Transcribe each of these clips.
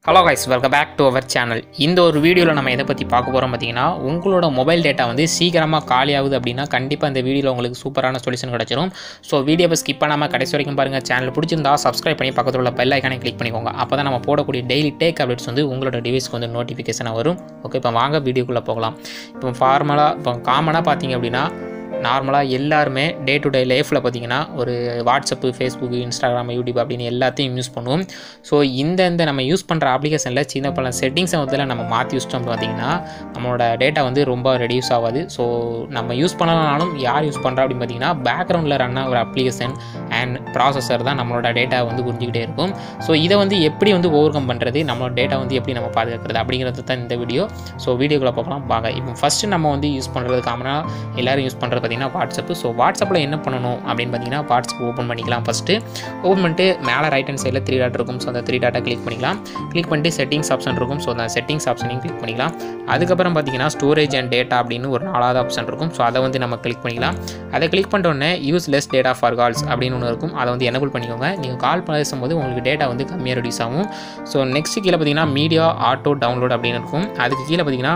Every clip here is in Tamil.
hello guys welcome back to our channel இந்த ஒரு வீடியோவில் நம்ம எதை பற்றி பார்க்க போகிறோம் பார்த்தீங்கன்னா உங்களோட மொபைல் டேட்டா வந்து சீக்கிரமாக காலி ஆகுது அப்படின்னா கண்டிப்பாக இந்த வீடியோவில் உங்களுக்கு சூப்பரான சொல்யூஷன் கிடச்சிரும் ஸோ வீடியோவை ஸ்கிப் பண்ணாமல் கடைசி வரைக்கும் பாருங்கள் சேனல் பிடிச்சிருந்தா சப்ஸ்கிரைப் பண்ணி பக்கத்தில் உள்ள பெல் ஐக்கானே கிளிக் பண்ணிக்கோங்க அப்போ தான் நம்ம போடக்கூடிய டெய்லி டேக் அப்டேட்ஸ் வந்து உங்களோட டிவைஸ்க்கு வந்து நோட்டிஃபிகேஷனாக வரும் ஓகே இப்போ வாங்க வீடியோக்குள்ளே போகலாம் இப்போ ஃபார்மலாக இப்போ காமனாக பார்த்தீங்க அப்படின்னா நார்மலாக எல்லாருமே டே டு டே லைஃப்பில் பார்த்தீங்கன்னா ஒரு வாட்ஸ்அப்பு ஃபேஸ்புக்கு இன்ஸ்டாகிராம் யூடியூப் அப்படின்னு எல்லாத்தையும் யூஸ் பண்ணுவோம் ஸோ இந்த இந்த நம்ம யூஸ் பண்ணுற அப்ளிகேஷனில் சின்ன பல செட்டிங்ஸை வந்து நம்ம மாற்றி யூஸ்ட்டோம் பார்த்தீங்கன்னா நம்மளோட டேட்டா வந்து ரொம்ப ரெடியூஸ் ஆகாது ஸோ நம்ம யூஸ் பண்ணலனாலும் யார் யூஸ் பண்ணுறா அப்படின்னு பார்த்தீங்கன்னா பேக்ரவுண்டில் ரன் ஒரு அப்ளிகேஷன் அண்ட் ப்ராசஸர் தான் நம்மளோட டேட்டா வந்து புரிஞ்சுக்கிட்டே இருக்கும் ஸோ இதை வந்து எப்படி வந்து ஓவர் கம் பண்ணுறது நம்மளோட டேட்டா வந்து எப்படி நம்ம பாதுகாக்கிறது அப்படிங்கிறது தான் இந்த வீடியோ ஸோ வீடியோக்குள்ளே பார்க்கலாம் வாங்க இப்போ ஃபஸ்ட்டு நம்ம வந்து யூஸ் பண்ணுறது காமனாக எல்லோரும் யூஸ் பண்ணுறது பார்த்தீங்கன்னா வாட்ஸ்அப்பு ஸோ வாட்ஸ்அப்பில் என்ன பண்ணணும் அப்படின்னு பார்த்தீங்கன்னா வாட்ஸ்அப் ஓப்பன் பண்ணிக்கலாம் ஃபஸ்ட்டு ஓப்பன் பண்ணிட்டு மேலே ரைட் ஹேண்ட் சைடில் த்ரீ டாட் இருக்கும் ஸோ அந்த த்ரீ டாட்டை கிளிக் பண்ணிக்கலாம் கிளிக் பண்ணிட்டு செட்டிங்ஸ் ஆப்ஷன் இருக்கும் ஸோ அந்த செட்டிங்ஸ் ஆப்ஷனையும் கிளிக் பண்ணிக்கலாம் அதுக்கப்புறம் பார்த்தீங்கன்னா ஸ்டோரேஜ் அண்ட் டேட்டா அப்படின்னு ஒரு நாலாவது ஆப்ஷன் இருக்கும் ஸோ அதை வந்து நம்ம கிளிக் பண்ணிக்கலாம் அதை கிளிக் பண்ணிட்டோடனே use less data for calls அப்படின்னு ஒன்று இருக்கும் அதை வந்து எனபிள் பண்ணிக்கோங்க நீங்கள் கால் பேசும்போது உங்களுக்கு டேட்டா வந்து கம்மியாக ரெடியூஸ் ஆகும் ஸோ நெக்ஸ்ட் கீழே பார்த்தீங்கன்னா மீடியா ஆட்டோ டவுன்லோட் அப்படின்னு இருக்கும் அதுக்கு கீழே பார்த்தீங்கன்னா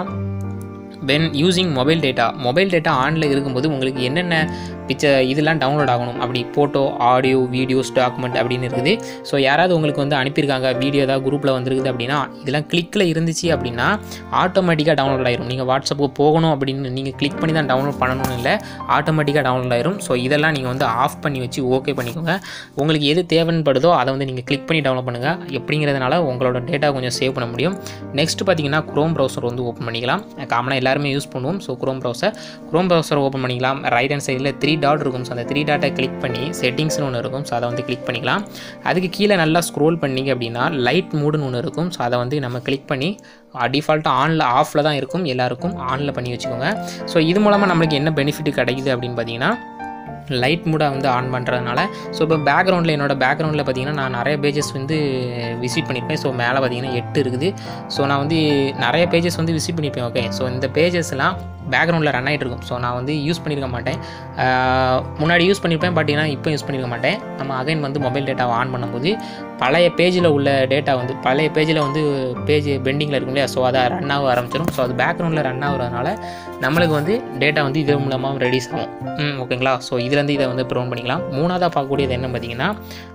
when using mobile data mobile data ஆனில் இருக்கும்போது உங்களுக்கு என்னென்ன பிக்சர் இதெல்லாம் டவுன்லோட் ஆகணும் அப்படி ஃபோட்டோ ஆடியோ வீடியோஸ் டாக்குமெண்ட் அப்படின்னு இருக்குது ஸோ யாராவது உங்களுக்கு வந்து அனுப்பியிருக்காங்க வீடியோ ஏதாவது குரூப்பில் வந்துருக்குது அப்படின்னா இதெல்லாம் கிளிக்கில் இருந்துச்சு அப்படின்னா ஆட்டோமேட்டிக்காக டவுன்லோட் ஆயிரும் நீங்கள் வாட்ஸ்அப்புக்கு போகணும் அப்படின்னு நீங்கள் கிளிக் பண்ணி தான் டவுன்லோட் பண்ணணும்னு இல்லை ஆட்டோமேட்டிக்காக டவுன்லோட் ஆயிரும் ஸோ இதெல்லாம் நீங்கள் வந்து ஆஃப் பண்ணி வச்சு ஓகே பண்ணிக்கோங்க உங்களுக்கு எது தேவைப்படுதோ அதை வந்து நீங்கள் கிளிக் பண்ணி டவுன்லோட் பண்ணுங்கள் எப்படிங்கிறதுனால உங்களோட டேட்டா கொஞ்சம் சேவ் பண்ண முடியும் நெக்ஸ்ட் பார்த்தீங்கன்னா க்ரோம் ப்ரௌசர் வந்து ஓப்பன் பண்ணிக்கலாம் காமனாக எல்லாருமே யூஸ் பண்ணுவோம் so Chrome browser Chrome browser open பண்ணிக்கலாம் ரைட் ஹேண்ட் சைடில் த்ரீ டாட் இருக்கும் ஸோ அந்த த்ரீ டாட்டை கிளிக் பண்ணி செட்டிங்ஸ்னு ஒன்று இருக்கும் ஸோ அதை வந்து கிளிக் பண்ணிக்கலாம் அதுக்கு கீழே நல்லா ஸ்க்ரோல் பண்ணிங்க அப்படின்னா லைட் மூடுன்னு ஒன்று இருக்கும் ஸோ அதை வந்து நம்ம கிளிக் பண்ணி டிஃபால்ட்டாக ஆனில் ஆஃபில் தான் இருக்கும் எல்லாருக்கும் ஆனில் பண்ணி வச்சுக்கோங்க ஸோ இது மூலமாக நம்மளுக்கு என்ன பெனிஃபிட் கிடைக்குது அப்படின்னு பார்த்தீங்கன்னா லைட் மூடாக வந்து ஆன் பண்ணுறதுனால ஸோ இப்போ பேக்ரவுண்டில் என்னோடய பேக்ரவுண்டில் பார்த்தீங்கன்னா நான் நிறைய பேஜஸ் வந்து விசிட் பண்ணியிருப்பேன் ஸோ மேலே பார்த்தீங்கன்னா எட்டு இருக்குது ஸோ நான் வந்து நிறைய பேஜஸ் வந்து விசிட் பண்ணியிருப்பேன் ஓகே ஸோ இந்த பேஜஸ்லாம் பேக்ரவுண்டில் ரன் ஆகிட்டு இருக்கும் ஸோ நான் வந்து யூஸ் பண்ணியிருக்க மாட்டேன் முன்னாடி யூஸ் பண்ணியிருப்பேன் பட் ஆனால் இப்போ யூஸ் பண்ணியிருக்க மாட்டேன் நம்ம அகைன் வந்து மொபைல் டேட்டாவை ஆன் பண்ணும்போது பழைய பேஜில் உள்ள டேட்டா வந்து பழைய பேஜில் வந்து பேஜ் பெண்டிங்கில் இருக்கும் இல்லையா ஸோ அதை ரன் ஆக ஆரம்பிச்சிடும் ஸோ அது பேக்ரவுண்டில் ரன் ஆகுறதுனால நம்மளுக்கு வந்து டேட்டா வந்து இது மூலமாக ரெடியூஸ் ஆகும் ம் ஓகேங்களா ஸோ இதுலேருந்து இதை வந்து ப்ரௌன் பண்ணிக்கலாம் மூணாவதாக பார்க்கக்கூடியது என்ன பார்த்தீங்கன்னா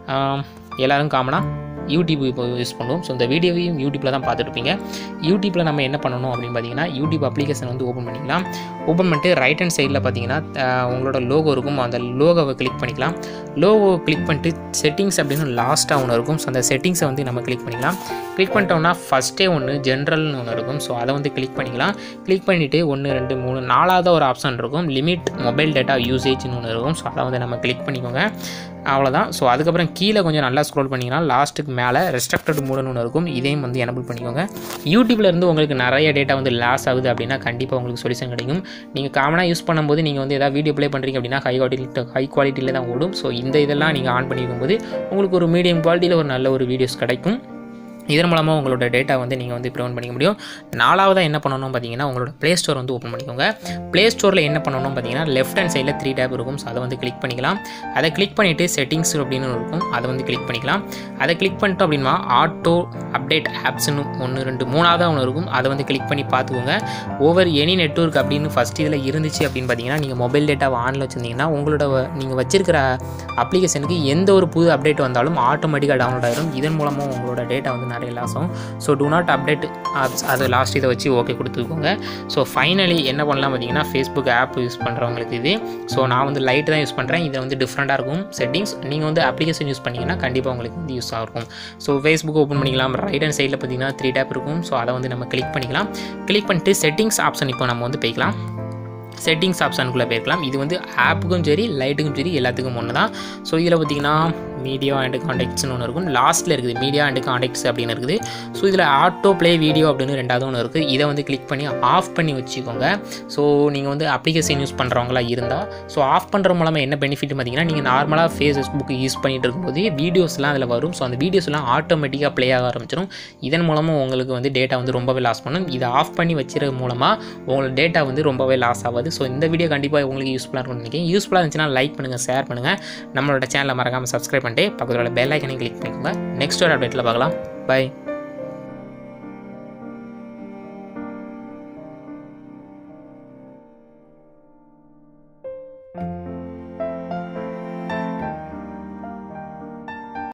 எல்லோரும் காமனாக யூடியூப் இப்போ யூஸ் பண்ணுவோம் ஸோ இந்த வீடியோவையும் யூடியூப்பில் தான் பார்த்துருப்பீங்க யூடியூப்பில் நம்ம என்ன பண்ணணும் அப்படின்னு பார்த்தீங்கன்னா யூடியூப் அப்ளிகேஷன் வந்து ஓப்பன் பண்ணிக்கலாம் ஓப்பன் பண்ணிட்டு ரைட் ஹேண்ட் சைடில் பார்த்தீங்கன்னா உங்களோட லோகோ இருக்கும் அந்த லோகோவை கிளிக் பண்ணிக்கலாம் லோகோ கிளிக் பண்ணிட்டு செட்டிங்ஸ் அப்படின்னு லாஸ்ட்டாக ஒன்று இருக்கும் ஸோ அந்த செட்டிங்ஸை வந்து நம்ம கிளிக் பண்ணிக்கலாம் கிளிக் பண்ணிட்டோம்னா ஃபஸ்ட்டே ஒன்று ஜென்ரல்னு ஒன்று இருக்கும் ஸோ அதை வந்து கிளிக் பண்ணிக்கலாம் கிளிக் பண்ணிவிட்டு ஒன்று ரெண்டு மூணு நாலாவது ஒரு ஆப்ஷன் இருக்கும் லிமிட் மொபைல் டேட்டா யூசேஜ்னு ஒன்று இருக்கும் ஸோ அதை வந்து நம்ம கிளிக் பண்ணிக்கோங்க அவ்வளோதான் ஸோ அதுக்கப்புறம் கீழே கொஞ்சம் நல்லா ஸ்க்ரோல் பண்ணிங்கன்னா லாஸ்ட்டுக்கு மேலே ரெஸ்ட்ரக்டட் மூடுன்னு ஒன்று இருக்கும் இதையும் வந்து எனபிள் பண்ணிக்கோங்க யூடியூப்ல இருந்து உங்களுக்கு நிறைய டேட்டா வந்து லாஸ் ஆகுது அப்படின்னா கண்டிப்பாக உங்களுக்கு சொல்யூஷன் கிடைக்கும் நீங்கள் காமனாக யூஸ் பண்ணும்போது நீங்கள் வந்து எதாவது வீடியோ ப்ளே பண்ணுறீங்க அப்படின்னா ஹை குவாலிட்டி ஹை குவாலிட்டியில் தான் ஓடும் ஸோ இந்த இதெல்லாம் நீங்கள் ஆன் பண்ணிக்கும்போது உங்களுக்கு ஒரு மீடியம் குவாலிட்டியில் ஒரு நல்ல ஒரு வீடியோஸ் கிடைக்கும் இதன் மூலமாக உங்களோட டேட்டா வந்து நீங்கள் வந்து ப்ரிவெண்ட் பண்ணிக்க முடியும் நாலாவதாக என்ன பண்ணணும் பார்த்தீங்கன்னா உங்களோட ப்ளே ஸ்டோர் வந்து ஓப்பன் பண்ணிக்கோங்க ப்ளே ஸ்டோரில் என்ன பண்ணணும் பார்த்தீங்கன்னா லெஃப்ட் ஹேண்ட் சைடில் த்ரீ டேப் இருக்கும் ஸோ அதை வந்து கிளிக் பண்ணிக்கலாம் அதை கிளிக் பண்ணிவிட்டு செட்டிங்ஸ் அப்படின்னு இருக்கும் அதை வந்து கிளிக் பண்ணிக்கலாம் அதை கிளிக் பண்ணிட்டோம் அப்படின்னா ஆட்டோ அப்டேட் ஆப்ஸ்னு ஒன்று ரெண்டு மூணாவதாக ஒன்று இருக்கும் அதை வந்து கிளிக் பண்ணி பார்த்துக்கோங்க ஓவர் எனி நெட்ஒர்க் அப்படின்னு ஃபஸ்ட் இதில் இருந்துச்சு அப்படின்னு பார்த்தீங்கன்னா நீங்கள் மொபைல் டேட்டாவை ஆனில் வச்சுருந்தீங்கன்னா உங்களோட நீங்கள் வச்சிருக்கிற அப்ளிகேஷனுக்கு எந்த ஒரு புது அப்டேட் வந்தாலும் ஆட்டோமேட்டிக்காக டவுன்லோட் ஆகிடும் இதன் மூலமாக உங்களோட டேட்டா வந்து நிறைய லாஸ் ஆகும் so do not update apps அது லாஸ்ட் இதை வச்சு ஓகே கொடுத்துக்கோங்க ஸோ ஃபைனலி என்ன பண்ணலாம் பார்த்தீங்கன்னா ஃபேஸ்புக் ஆப் யூஸ் பண்ணுறவங்களுக்கு இது ஸோ நான் வந்து லைட் தான் யூஸ் பண்ணுறேன் இதில் வந்து டிஃப்ரெண்ட்டாக இருக்கும் செட்டிங்ஸ் நீங்கள் வந்து அப்ளிகேஷன் யூஸ் பண்ணிங்கன்னா கண்டிப்பாக உங்களுக்கு வந்து யூஸ் ஆகும் ஸோ ஃபேஸ்புக் ஓப்பன் பண்ணிக்கலாம் ரைட் ஹேண்ட் சைடில் பார்த்தீங்கன்னா த்ரீ டேப் இருக்கும் ஸோ அதை வந்து நம்ம கிளிக் பண்ணிக்கலாம் கிளிக் பண்ணிட்டு செட்டிங்ஸ் ஆப்ஷன் இப்போ நம்ம வந்து போய்க்கலாம் செட்டிங்ஸ் ஆப்ஷனுக்குள்ளே போயிருக்கலாம் இது வந்து ஆப்புக்கும் சரி லைட்டுக்கும் சரி எல்லாத்துக்கும் ஒன்று தான் ஸோ இதில் பார்த்தீங்கன்னா மீடியா அண்டு காண்டெக்ட்ஸ்னு ஒன்று இருக்கும் லாஸ்ட்டில் இருக்குது மீடியா அண்டு காண்டெக்ட்ஸ் அப்படின்னு இருக்குது ஸோ இதில் ஆட்டோ ப்ளே வீடியோ அப்படின்னு ரெண்டாவது ஒன்று இருக்குது இதை வந்து கிளிக் பண்ணி ஆஃப் பண்ணி வச்சுக்கோங்க ஸோ நீங்கள் வந்து அப்ளிகேஷன் யூஸ் பண்ணுறவங்களா இருந்தால் ஸோ ஆஃப் பண்ணுற மூலமாக என்ன பெனிஃபிட் பார்த்தீங்கன்னா நீங்கள் நார்மலாக ஃபேஸ்புக் யூஸ் பண்ணிட்டு இருக்கும்போது வீடியோஸ்லாம் அதில் வரும் ஸோ அந்த வீடியோஸ்லாம் ஆட்டோமேட்டிக்காக ப்ளே ஆக ஆரம்பிச்சிடும் இதன் மூலமாக உங்களுக்கு வந்து டேட்டா வந்து ரொம்பவே லாஸ் பண்ணும் இதை ஆஃப் பண்ணி வச்சுறது மூலமாக உங்களோட டேட்டா வந்து ரொம்பவே லாஸ் ஆகாது ஸோ இந்த வீடியோ கண்டிப்பாக உங்களுக்கு யூஸ்ஃபுல்லாக இருக்கும்னு நினைக்கிறேன் யூஸ்ஃபுல்லாக இருந்துச்சுன்னா லைக் பண்ணுங்கள் ஷேர் பண்ணுங்கள் நம்மளோட சேனலை மறக்காமல் சப்ஸ்கிரைப் பண்ணிட்டு பக்கத்தில் உள்ள பெல் ஐக்கனையும் கிளிக் பண்ணிக்கோங்க நெக்ஸ்ட் ஒரு அப்டேட்டில் பார்க்கலாம் பை